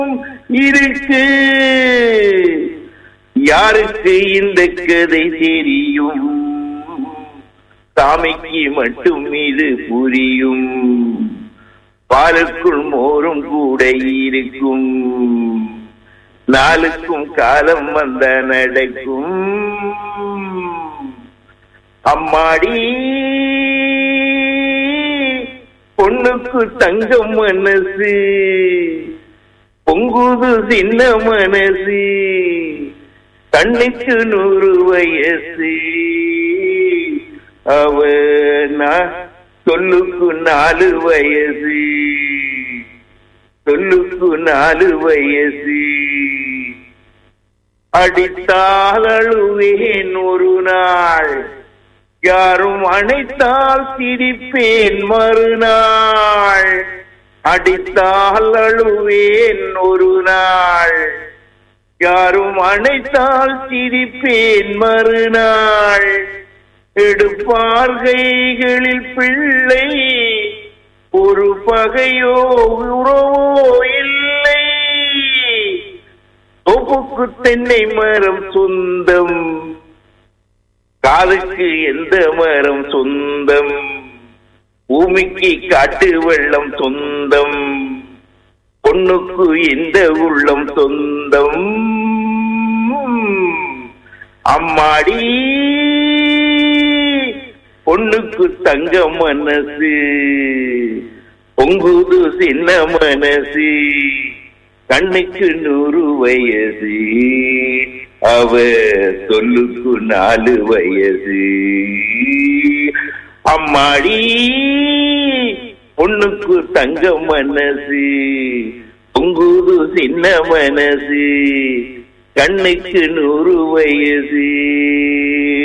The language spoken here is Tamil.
இருக்கு யாருக்கு இந்த கதை தெரியும் சாமிக்கு மட்டும் இது புரியும் பாலுக்குள் மோரும் கூட இருக்கும் நாளுக்கும் காலம் வந்த நடக்கும் அம்மாடி பொண்ணுக்கு தங்கம் மனசு பொங்குது சின்ன மனசு கண்ணுக்கு நூறு வயசு அவ நான் சொல்லுக்கு நாலு வயசு சொல்லுக்கு நாலு வயசு அடித்தால் அழுவேன் ஒரு நாள் யாரும் அணைத்தால் சிரிப்பேன் மறுநாள் அடித்தால் அழுவேன் ஒரு நாள் யாரும் அணைத்தால் சிரிப்பேன் மறுநாள் எடுப்பார் கைகளில் பிள்ளை ஒரு பகையோ உறவோ இல்லை தொகுக்கு தென்னை மரம் சொந்தம் காலுக்கு எந்த மரம் சொந்தம் பூமிக்கு காட்டு வெள்ளம் சொந்தம் பொண்ணுக்கு எந்த உள்ளம் சொந்தம் அம்மாடி பொண்ணுக்கு தங்க மனசு பொங்குது சின்ன மனசு கண்ணுக்கு நூறு வயசு அவ சொல்லுக்கு நாலு வயசு அம்மாடி பொண்ணுக்கு தங்க மனசு பொங்குது சின்ன மனசு கண்ணுக்கு நூறு வயசு